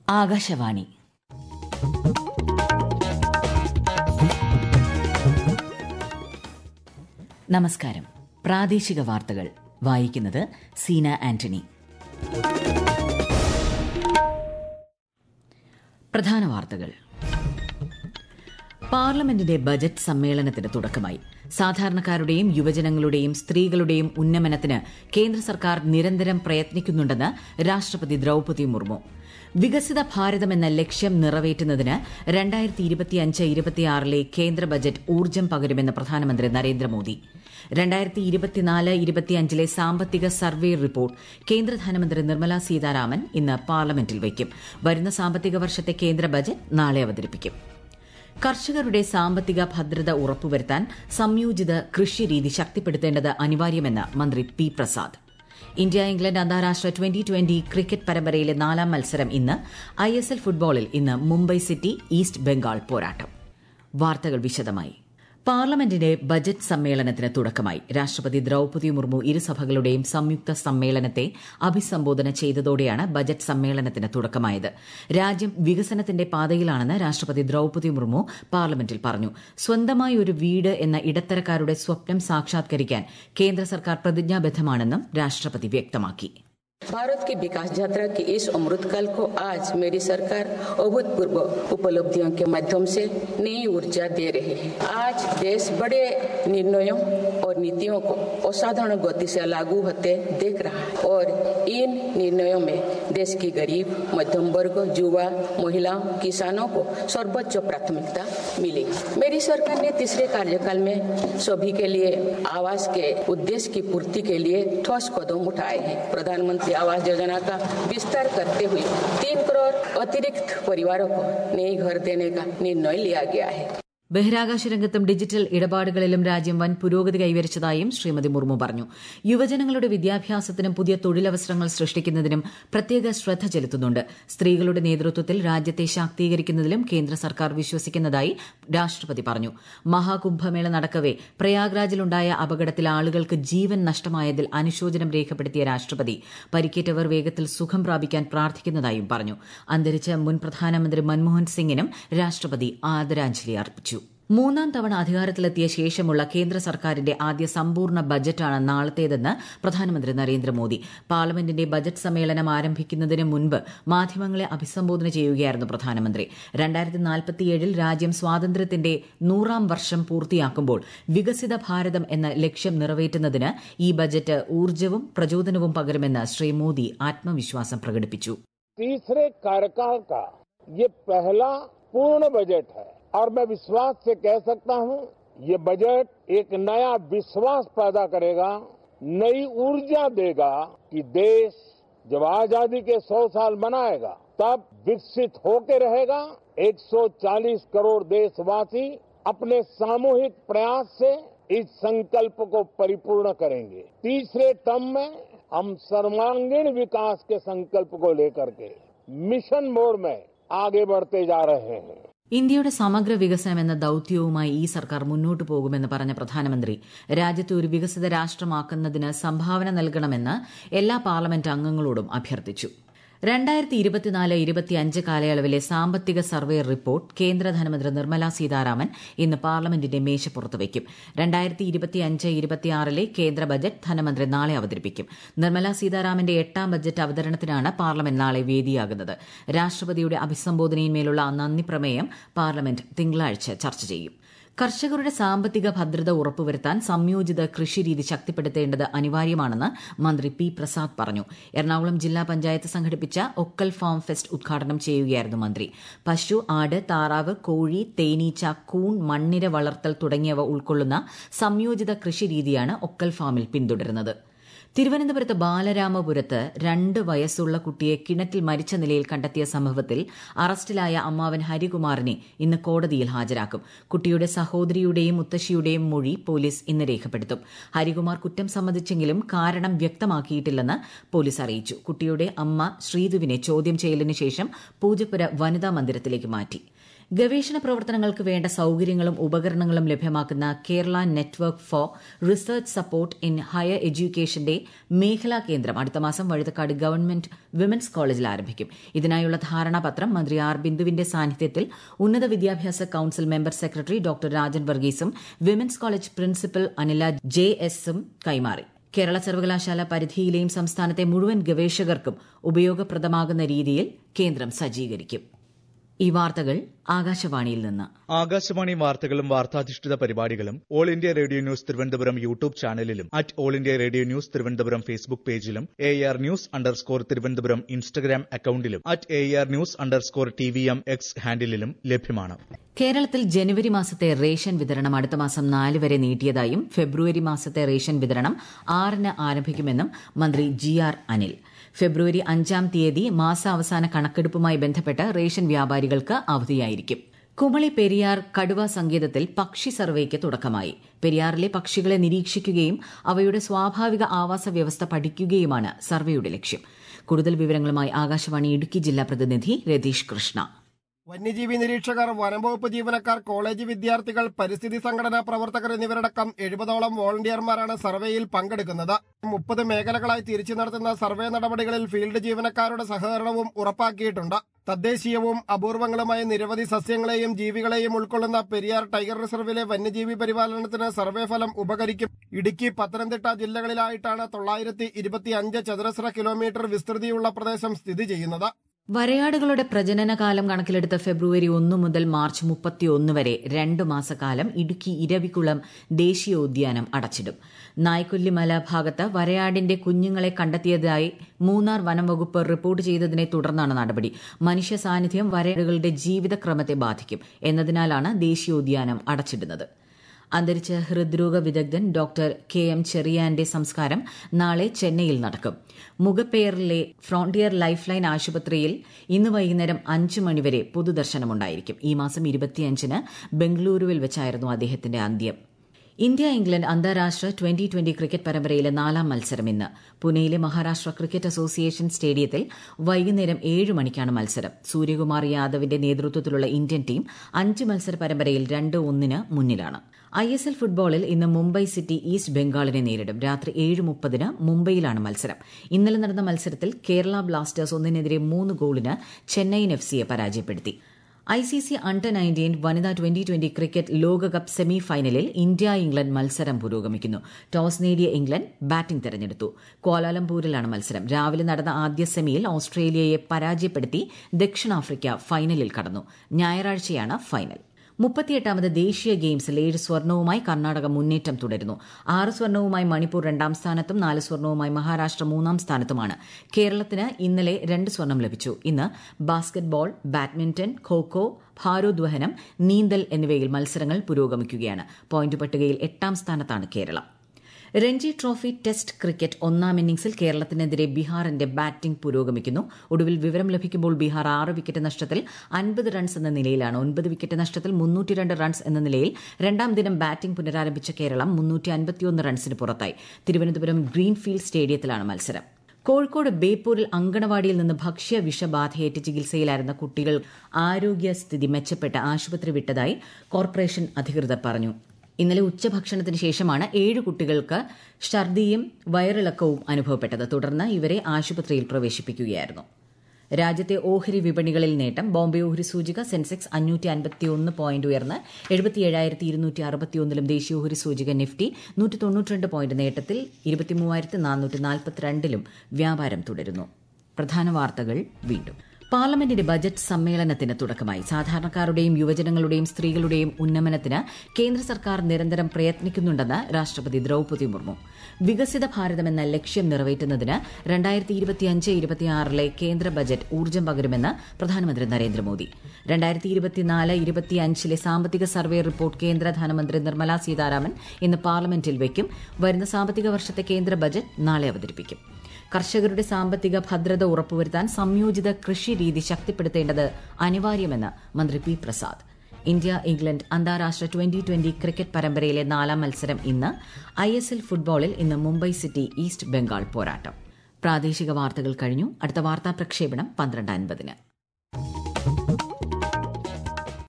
ആകാശവാണി നമസ്കാരം പ്രാദേശിക വാർത്തകൾ വായിക്കുന്നത് സീന ആന്റണി പ്രധാന വാർത്തകൾ പാർലമെന്റിന്റെ ബജറ്റ് സമ്മേളനത്തിന് തുടക്കമായി സാധാരണക്കാരുടെയും യുവജനങ്ങളുടെയും സ്ത്രീകളുടെയും ഉന്നമനത്തിന് കേന്ദ്ര സർക്കാർ നിരന്തരം പ്രയത്നിക്കുന്നുണ്ടെന്ന് രാഷ്ട്രപതി ദ്രൌപതി മുർമു വികസിത ഭാരതം എന്ന ലക്ഷ്യം നിറവേറ്റുന്നതിന് രണ്ടായിരത്തി ഇരുപത്തിയഞ്ച് ഇരുപത്തിയാറിലെ കേന്ദ്ര ബജറ്റ് ഊർജ്ജം പകരുമെന്ന് പ്രധാനമന്ത്രി നരേന്ദ്രമോദി രണ്ടായിരത്തി ഇരുപത്തിനാല് ഇരുപത്തിയഞ്ചിലെ സാമ്പത്തിക സർവേ റിപ്പോർട്ട് കേന്ദ്ര ധനമന്ത്രി നിർമ്മല സീതാരാമൻ ഇന്ന് പാർലമെന്റിൽ വയ്ക്കും വരുന്ന സാമ്പത്തിക വർഷത്തെ കേന്ദ്ര ബജറ്റ് നാളെ അവതരിപ്പിക്കും കർഷകരുടെ സാമ്പത്തിക ഭദ്രത ഉറപ്പുവരുത്താൻ സംയോജിത കൃഷിരീതി ശക്തിപ്പെടുത്തേണ്ടത് അനിവാര്യമെന്ന് മന്ത്രി പി പ്രസാദ് ഇന്ത്യ ഇംഗ്ലണ്ട് അന്താരാഷ്ട്ര ട്വന്റി ട്വന്റി ക്രിക്കറ്റ് പരമ്പരയിലെ നാലാം മത്സരം ഇന്ന് ഐ എസ് എൽ ഫുട്ബോളിൽ ഇന്ന് മുംബൈ സിറ്റി ഈസ്റ്റ് ബംഗാൾ പോരാട്ടം വാർത്തകൾ വിശദമായി പാർലമെന്റിന്റെ ബജറ്റ് സമ്മേളനത്തിന് തുടക്കമായി രാഷ്ട്രപതി ദ്രൌപതി മുർമു ഇരുസഭകളുടെയും സംയുക്ത സമ്മേളനത്തെ അഭിസംബോധന ചെയ്തതോടെയാണ് ബജറ്റ് സമ്മേളനത്തിന് തുടക്കമായത് രാജ്യം വികസനത്തിന്റെ പാതയിലാണെന്ന് രാഷ്ട്രപതി ദ്രൌപതി മുർമു പാർലമെന്റിൽ പറഞ്ഞു സ്വന്തമായി ഒരു വീട് എന്ന ഇടത്തരക്കാരുടെ സ്വപ്നം സാക്ഷാത്കരിക്കാൻ കേന്ദ്ര സർക്കാർ പ്രതിജ്ഞാബദ്ധമാണെന്നും രാഷ്ട്രപതി വ്യക്തമാക്കി भारत की विकास यात्रा के इस अमृतकाल को आज मेरी सरकार अभूतपूर्व उपलब्धियों के माध्यम से नई ऊर्जा दे रही है आज देश बड़े निर्णयों और नीतियों को असाधारण गति से लागू होते देख रहा है और इन निर्णयों में देश की गरीब मध्यम वर्ग युवा महिलाओं किसानों को सर्वोच्च प्राथमिकता मिली मेरी सरकार ने तीसरे कार्यकाल में सभी के लिए आवास के उद्देश्य की पूर्ति के लिए ठोस कदम उठाए हैं प्रधानमंत्री आवास योजना का विस्तार करते हुए तीन करोड़ अतिरिक्त परिवारों को नए घर देने का निर्णय लिया गया है ബഹിരാകാശ രംഗത്തും ഡിജിറ്റൽ ഇടപാടുകളിലും രാജ്യം വൻ പുരോഗതി കൈവരിച്ചതായും ശ്രീമതി മുർമു പറഞ്ഞു യുവജനങ്ങളുടെ വിദ്യാഭ്യാസത്തിനും പുതിയ തൊഴിലവസരങ്ങൾ സൃഷ്ടിക്കുന്നതിനും പ്രത്യേക ശ്രദ്ധ ചെലുത്തുന്നുണ്ട് സ്ത്രീകളുടെ നേതൃത്വത്തിൽ രാജ്യത്തെ ശാക്തീകരിക്കുന്നതിലും കേന്ദ്ര സർക്കാർ വിശ്വസിക്കുന്നതായി രാഷ്ട്രപതി പറഞ്ഞു മഹാകുംഭമേള നടക്കവെ പ്രയാഗ്രാജിലുണ്ടായ അപകടത്തിൽ ആളുകൾക്ക് ജീവൻ നഷ്ടമായതിൽ അനുശോചനം രേഖപ്പെടുത്തിയ രാഷ്ട്രപതി പരിക്കേറ്റവർ വേഗത്തിൽ സുഖം പ്രാപിക്കാൻ പ്രാർത്ഥിക്കുന്നതായും പറഞ്ഞു അന്തരിച്ച മുൻ പ്രധാനമന്ത്രി മൻമോഹൻ സിംഗിനും രാഷ്ട്രപതി ആദരാഞ്ജലി അർപ്പിച്ചു മൂന്നാം തവണ അധികാരത്തിലെത്തിയ ശേഷമുള്ള കേന്ദ്ര സർക്കാരിന്റെ ആദ്യ സമ്പൂർണ്ണ ബജറ്റാണ് നാളത്തേതെന്ന് പ്രധാനമന്ത്രി നരേന്ദ്രമോദി പാർലമെന്റിന്റെ ബജറ്റ് സമ്മേളനം ആരംഭിക്കുന്നതിന് മുൻപ് മാധ്യമങ്ങളെ അഭിസംബോധന ചെയ്യുകയായിരുന്നു പ്രധാനമന്ത്രി രണ്ടായിരത്തി നാൽപ്പത്തിയേഴിൽ രാജ്യം സ്വാതന്ത്ര്യത്തിന്റെ നൂറാം വർഷം പൂർത്തിയാക്കുമ്പോൾ വികസിത ഭാരതം എന്ന ലക്ഷ്യം നിറവേറ്റുന്നതിന് ഈ ബജറ്റ് ഊർജ്ജവും പ്രചോദനവും പകരുമെന്ന് ശ്രീ മോദി ആത്മവിശ്വാസം പ്രകടിപ്പിച്ചു तीसरे कार्यकाल का ये पहला पूर्ण बजट है और मैं विश्वास से कह सकता हूं ये बजट एक नया विश्वास पैदा करेगा नई ऊर्जा देगा कि देश जब आजादी के 100 साल मनाएगा तब विकसित होके रहेगा 140 करोड़ देशवासी अपने सामूहिक प्रयास से इस संकल्प को परिपूर्ण करेंगे तीसरे टर्म में हम सर्वांगीण विकास के संकल्प को लेकर के मिशन मोड में आगे बढ़ते जा रहे हैं ഇന്ത്യയുടെ സമഗ്ര വികസനം എന്ന ദൌത്യവുമായി ഈ സർക്കാർ മുന്നോട്ടു പോകുമെന്ന് പറഞ്ഞ പ്രധാനമന്ത്രി രാജ്യത്തെ ഒരു വികസിത രാഷ്ട്രമാക്കുന്നതിന് സംഭാവന നൽകണമെന്ന് എല്ലാ പാർലമെന്റ് അംഗങ്ങളോടും അഭ്യർത്ഥിച്ചു രണ്ടായിരത്തി ഇരുപത്തിനാല് ഇരുപത്തിയഞ്ച് കാലയളവിലെ സാമ്പത്തിക സർവേ റിപ്പോർട്ട് കേന്ദ്ര ധനമന്ത്രി നിർമ്മല സീതാരാമൻ ഇന്ന് പാർലമെന്റിന്റെ മേശപ്പുറത്ത് വയ്ക്കും രണ്ടായിരത്തി ഇരുപത്തിയഞ്ച് ഇരുപത്തിയാറിലെ കേന്ദ്ര ബജറ്റ് ധനമന്ത്രി നാളെ അവതരിപ്പിക്കും നിർമ്മല സീതാരാമന്റെ എട്ടാം ബജറ്റ് അവതരണത്തിനാണ് പാർലമെന്റ് നാളെ വേദിയാകുന്നത് രാഷ്ട്രപതിയുടെ അഭിസംബോധനയിന്മേലുള്ള നന്ദി പ്രമേയം പാർലമെന്റ് തിങ്കളാഴ്ച ചർച്ച ചെയ്യും കർഷകരുടെ സാമ്പത്തിക ഭദ്രത ഉറപ്പുവരുത്താൻ സംയോജിത കൃഷിരീതി ശക്തിപ്പെടുത്തേണ്ടത് അനിവാര്യമാണെന്ന് മന്ത്രി പി പ്രസാദ് പറഞ്ഞു എറണാകുളം ജില്ലാ പഞ്ചായത്ത് സംഘടിപ്പിച്ച ഒക്കൽ ഫാം ഫെസ്റ്റ് ഉദ്ഘാടനം ചെയ്യുകയായിരുന്നു മന്ത്രി പശു ആട് താറാവ് കോഴി തേനീച്ച കൂൺ മണ്ണിര വളർത്തൽ തുടങ്ങിയവ ഉൾക്കൊള്ളുന്ന സംയോജിത കൃഷിരീതിയാണ് ഒക്കൽ ഫാമിൽ പിന്തുടരുന്നത് തിരുവനന്തപുരത്ത് ബാലരാമപുരത്ത് രണ്ട് വയസ്സുള്ള കുട്ടിയെ കിണറ്റിൽ മരിച്ച നിലയിൽ കണ്ടെത്തിയ സംഭവത്തിൽ അറസ്റ്റിലായ അമ്മാവൻ ഹരികുമാറിനെ ഇന്ന് കോടതിയിൽ ഹാജരാക്കും കുട്ടിയുടെ സഹോദരിയുടെയും മുത്തശ്ശിയുടെയും മൊഴി പോലീസ് ഇന്ന് രേഖപ്പെടുത്തും ഹരികുമാർ കുറ്റം സമ്മതിച്ചെങ്കിലും കാരണം വ്യക്തമാക്കിയിട്ടില്ലെന്ന് പോലീസ് അറിയിച്ചു കുട്ടിയുടെ അമ്മ ശ്രീധുവിനെ ചോദ്യം ചെയ്യലിന് ശേഷം പൂജപ്പുര വനിതാ മന്ദിരത്തിലേക്ക് മാറ്റി ഗവേഷണ പ്രവർത്തനങ്ങൾക്ക് വേണ്ട സൌകര്യങ്ങളും ഉപകരണങ്ങളും ലഭ്യമാക്കുന്ന Kerala network for research support in higher എഡ്യൂക്കേഷന്റെ മേഖലാ കേന്ദ്രം അടുത്ത മാസം വഴുതക്കാട് ഗവൺമെന്റ് വിമൻസ് കോളേജിൽ ആരംഭിക്കും ഇതിനായുള്ള ധാരണാപത്രം മന്ത്രി ആർ ബിന്ദുവിന്റെ സാന്നിധ്യത്തിൽ ഉന്നത വിദ്യാഭ്യാസ council member secretary doctor Rajan വർഗീസും women's college principal Anila J എസും കൈമാറി കേരള സർവകലാശാല പരിധിയിലെയും സംസ്ഥാനത്തെ മുഴുവൻ ഗവേഷകർക്കും ഉപയോഗപ്രദമാകുന്ന രീതിയിൽ കേന്ദ്രം സജ്ജീകരിക്കും ഈ വാർത്തകൾ ആകാശവാണിയിൽ നിന്ന് ആകാശവാണി വാർത്തകളും വാർത്താധിഷ്ഠിത പരിപാടികളും all India radio news Thiruvananthapuram YouTube ചാനലിലും at all India radio news Thiruvananthapuram Facebook പേജിലും A R news underscore Thiruvananthapuram Instagram അക്കൌണ്ടിലും at A R news underscore T V M X ഹാൻഡിലും ലഭ്യമാണ് കേരളത്തിൽ ജനുവരി മാസത്തെ റേഷൻ വിതരണം അടുത്ത മാസം നാല് വരെ നീട്ടിയതായും ഫെബ്രുവരി മാസത്തെ റേഷൻ വിതരണം ആറിന് ആരംഭിക്കുമെന്നും മന്ത്രി ജി ആർ അനിൽ ഫെബ്രുവരി അഞ്ചാം തീയതി മാസാവസാന കണക്കെടുപ്പുമായി ബന്ധപ്പെട്ട് റേഷൻ വ്യാപാരികൾക്ക് അവധിയായിരിക്കും കുമളി പെരിയാർ കടുവ സങ്കേതത്തിൽ പക്ഷി സർവേക്ക് തുടക്കമായി പെരിയാറിലെ പക്ഷികളെ നിരീക്ഷിക്കുകയും അവയുടെ സ്വാഭാവിക ആവാസ വ്യവസ്ഥ പഠിക്കുകയുമാണ് സർവേയുടെ ലക്ഷ്യം കൂടുതൽ വിവരങ്ങളുമായി ആകാശവാണി ഇടുക്കി ജില്ലാ പ്രതിനിധി രതീഷ് കൃഷ്ണ വന്യജീവി നിരീക്ഷകർ വനംവകുപ്പ് ജീവനക്കാർ കോളേജ് വിദ്യാർത്ഥികൾ പരിസ്ഥിതി സംഘടനാ പ്രവർത്തകർ എന്നിവരടക്കം എഴുപതോളം വോളണ്ടിയർമാരാണ് സർവേയിൽ പങ്കെടുക്കുന്നത് മുപ്പത് മേഖലകളായി തിരിച്ചു നടത്തുന്ന സർവേ നടപടികളിൽ ഫീൽഡ് ജീവനക്കാരുടെ സഹകരണവും ഉറപ്പാക്കിയിട്ടുണ്ട് തദ്ദേശീയവും അപൂർവങ്ങളുമായ നിരവധി സസ്യങ്ങളെയും ജീവികളെയും ഉൾക്കൊള്ളുന്ന പെരിയാർ ടൈഗർ റിസർവിലെ വന്യജീവി പരിപാലനത്തിന് സർവേ ഫലം ഉപകരിക്കും ഇടുക്കി പത്തനംതിട്ട ജില്ലകളിലായിട്ടാണ് തൊള്ളായിരത്തി ഇരുപത്തിയഞ്ച് ചതുരശ്ര കിലോമീറ്റർ വിസ്തൃതിയുള്ള പ്രദേശം സ്ഥിതി ചെയ്യുന്നത് വരയാടുകളുടെ പ്രജനനകാലം കണക്കിലെടുത്ത് ഫെബ്രുവരി ഒന്ന് മുതൽ മാർച്ച് മുപ്പത്തിയൊന്ന് വരെ രണ്ട് മാസക്കാലം ഇടുക്കി ഇരവികുളം ദേശീയോദ്യാനം അടച്ചിടും നായ്ക്കൊല്ലിമല ഭാഗത്ത് വരയാടിന്റെ കുഞ്ഞുങ്ങളെ കണ്ടെത്തിയതായി മൂന്നാർ വനം വകുപ്പ് റിപ്പോർട്ട് ചെയ്തതിനെ തുടർന്നാണ് നടപടി മനുഷ്യ സാന്നിധ്യം വരയാടുകളുടെ ജീവിതക്രമത്തെ ബാധിക്കും എന്നതിനാലാണ് ദേശീയോദ്യാനം അടച്ചിടുന്നത് അന്തരിച്ച ഹൃദ്രോഗ വിദഗ്ധൻ ഡോക്ടർ കെ എം ചെറിയാന്റെ സംസ്കാരം നാളെ ചെന്നൈയിൽ നടക്കും മുഖപ്പേറിലെ ഫ്രോണ്ടിയർ ലൈഫ് ലൈൻ ആശുപത്രിയിൽ ഇന്ന് വൈകുന്നേരം അഞ്ച് മണിവരെ പൊതുദർശനമുണ്ടായിരിക്കും ഈ മാസം ഇരുപത്തിയഞ്ചിന് ബംഗളൂരുവിൽ വെച്ചായിരുന്നു അദ്ദേഹത്തിന്റെ അന്ത്യം ഇന്ത്യ ഇംഗ്ലണ്ട് അന്താരാഷ്ട്ര ട്വന്റി ട്വന്റി ക്രിക്കറ്റ് പരമ്പരയിലെ നാലാം മത്സരം ഇന്ന് പുനെയിലെ മഹാരാഷ്ട്ര ക്രിക്കറ്റ് അസോസിയേഷൻ സ്റ്റേഡിയത്തിൽ വൈകുന്നേരം ഏഴ് മണിക്കാണ് മത്സരം സൂര്യകുമാർ യാദവിന്റെ നേതൃത്വത്തിലുള്ള ഇന്ത്യൻ ടീം അഞ്ച് മത്സര പരമ്പരയിൽ രണ്ട് ഒന്നിന് മുന്നിലാണ് ഐ എസ് എൽ ഫുട്ബോളിൽ ഇന്ന് മുംബൈ സിറ്റി ഈസ്റ്റ് ബംഗാളിനെ നേരിടും രാത്രി ഏഴ് മുപ്പതിന് മുംബൈയിലാണ് മത്സരം ഇന്നലെ നടന്ന മത്സരത്തിൽ കേരള ബ്ലാസ്റ്റേഴ്സ് ഒന്നിനെതിരെ മൂന്ന് ഗോളിന് ചെന്നൈയിൻ എഫ് സിയെ പരാജയപ്പെടുത്തി I C C under nineteen വനിതാ ട്വന്റി ട്വന്റി ക്രിക്കറ്റ് ലോകകപ്പ് സെമി ഫൈനലിൽ ഇന്ത്യ ഇംഗ്ലണ്ട് മത്സരം പുരോഗമിക്കുന്നു ടോസ് നേടിയ ഇംഗ്ലണ്ട് ബാറ്റിംഗ് തെരഞ്ഞെടുത്തു കോലാലംപൂരിലാണ് മത്സരം രാവിലെ നടന്ന ആദ്യ സെമിയിൽ ഓസ്ട്രേലിയയെ പരാജയപ്പെടുത്തി ദക്ഷിണാഫ്രിക്ക ഫൈനലിൽ കടന്നു ഞായറാഴ്ചയാണ് ഫൈനൽ മുപ്പത്തിയെട്ടാമത് ദേശീയ ഗെയിംസിൽ ഏഴ് സ്വർണവുമായി കർണാടക മുന്നേറ്റം തുടരുന്നു ആറ് സ്വർണവുമായി മണിപ്പൂർ രണ്ടാം സ്ഥാനത്തും നാല് സ്വർണവുമായി മഹാരാഷ്ട്ര മൂന്നാം സ്ഥാനത്തുമാണ് കേരളത്തിന് ഇന്നലെ രണ്ട് സ്വർണം ലഭിച്ചു ഇന്ന് ബാസ്കറ്റ് ബോൾ ബാഡ്മിന്റൺ ഖോഖോ ഭാരോദ്വഹനം നീന്തൽ എന്നിവയിൽ മത്സരങ്ങൾ പുരോഗമിക്കുകയാണ് പോയിന്റ് പട്ടികയിൽ എട്ടാം സ്ഥാനത്താണ് കേരളം രഞ്ജി ട്രോഫി ടെസ്റ്റ് ക്രിക്കറ്റ് ഒന്നാം ഇന്നിംഗ്സിൽ കേരളത്തിനെതിരെ ബീഹാറിന്റെ ബാറ്റിംഗ് പുരോഗമിക്കുന്നു ഒടുവിൽ വിവരം ലഭിക്കുമ്പോൾ ബീഹാർ ആറ് വിക്കറ്റ് നഷ്ടത്തിൽ അൻപത് റൺസ് എന്ന നിലയിലാണ് ഒൻപത് വിക്കറ്റ് നഷ്ടത്തിൽ മുന്നൂറ്റിരണ്ട് റൺസ് എന്ന നിലയിൽ രണ്ടാം ദിനം ബാറ്റിംഗ് പുനരാരംഭിച്ച കേരളം മുന്നൂറ്റി അൻപത്തിയൊന്ന് റൺസിന് പുറത്തായി തിരുവനന്തപുരം ഗ്രീൻഫീൽഡ് സ്റ്റേഡിയത്തിലാണ് മത്സരം കോഴിക്കോട് ബേപ്പൂരിൽ അങ്കണവാടിയിൽ നിന്ന് ഭക്ഷ്യ വിഷബാധയേറ്റ് ചികിത്സയിലായിരുന്ന കുട്ടികൾ ആരോഗ്യസ്ഥിതി മെച്ചപ്പെട്ട് ആശുപത്രി വിട്ടതായി കോർപ്പറേഷൻ അധികൃതർ പറഞ്ഞു ഇന്നലെ ഉച്ചഭക്ഷണത്തിന് ശേഷമാണ് ഏഴ് കുട്ടികൾക്ക് ഛർദിയും വയറിളക്കവും അനുഭവപ്പെട്ടത് തുടർന്ന് ഇവരെ ആശുപത്രിയിൽ പ്രവേശിപ്പിക്കുകയായിരുന്നു രാജ്യത്തെ ഓഹരി വിപണികളിൽ നേട്ടം ബോംബെ ഓഹരി സൂചിക സെൻസെക്സ് അഞ്ഞൂറ്റി അൻപത്തിയൊന്ന് പോയിന്റ് ഉയർന്ന് എഴുപത്തിയേഴായിരത്തി ഇരുന്നൂറ്റി അറുപത്തിയൊന്നിലും ദേശീയ ഓഹരി സൂചിക നിഫ്റ്റി നൂറ്റി തൊണ്ണൂറ്റിരണ്ട് പോയിന്റ് നേട്ടത്തിൽ ഇരുപത്തിമൂവായിരത്തി നാനൂറ്റി നാൽപ്പത്തിരണ്ടിലും വ്യാപാരം തുടരുന്നു പ്രധാന വാർത്തകൾ വീണ്ടും പാർലമെന്റിന്റെ ബജറ്റ് സമ്മേളനത്തിന് തുടക്കമായി സാധാരണക്കാരുടെയും യുവജനങ്ങളുടെയും സ്ത്രീകളുടെയും ഉന്നമനത്തിന് കേന്ദ്ര സർക്കാർ നിരന്തരം പ്രയത്നിക്കുന്നുണ്ടെന്ന് രാഷ്ട്രപതി ദ്രൌപതി മുർമു വികസിത ഭാരതമെന്ന ലക്ഷ്യം നിറവേറ്റുന്നതിന് രണ്ടായിരത്തി ഇരുപത്തിയഞ്ച് ഇരുപത്തിയാറിലെ കേന്ദ്ര ബജറ്റ് ഊർജ്ജം പകരുമെന്ന് പ്രധാനമന്ത്രി നരേന്ദ്രമോദി രണ്ടായിരത്തി ഇരുപത്തിനാല് ഇരുപത്തിയഞ്ചിലെ സാമ്പത്തിക സർവേ റിപ്പോർട്ട് കേന്ദ്ര ധനമന്ത്രി നിർമ്മല സീതാരാമൻ ഇന്ന് പാർലമെന്റിൽ വയ്ക്കും വരുന്ന സാമ്പത്തിക വർഷത്തെ കേന്ദ്ര ബജറ്റ് നാളെ അവതരിപ്പിക്കും കർഷകരുടെ സാമ്പത്തിക ഭദ്രത ഉറപ്പുവരുത്താൻ സംയോജിത കൃഷി രീതി ശക്തിപ്പെടുത്തേണ്ടത് അനിവാര്യമെന്ന് മന്ത്രി പി പ്രസാദ് ഇന്ത്യ ഇംഗ്ലണ്ട് അന്താരാഷ്ട്ര ട്വന്റി ട്വന്റി ക്രിക്കറ്റ് പരമ്പരയിലെ നാലാം മത്സരം ഇന്ന് ഐ എസ് എൽ ഫുട്ബോളിൽ ഇന്ന് മുംബൈ സിറ്റി ഈസ്റ്റ് ബംഗാൾ പോരാട്ടം പ്രാദേശിക വാർത്തകൾ കഴിഞ്ഞു അടുത്ത വാർത്താ പ്രക്ഷേപണം പന്ത്രണ്ട് അൻപതിന്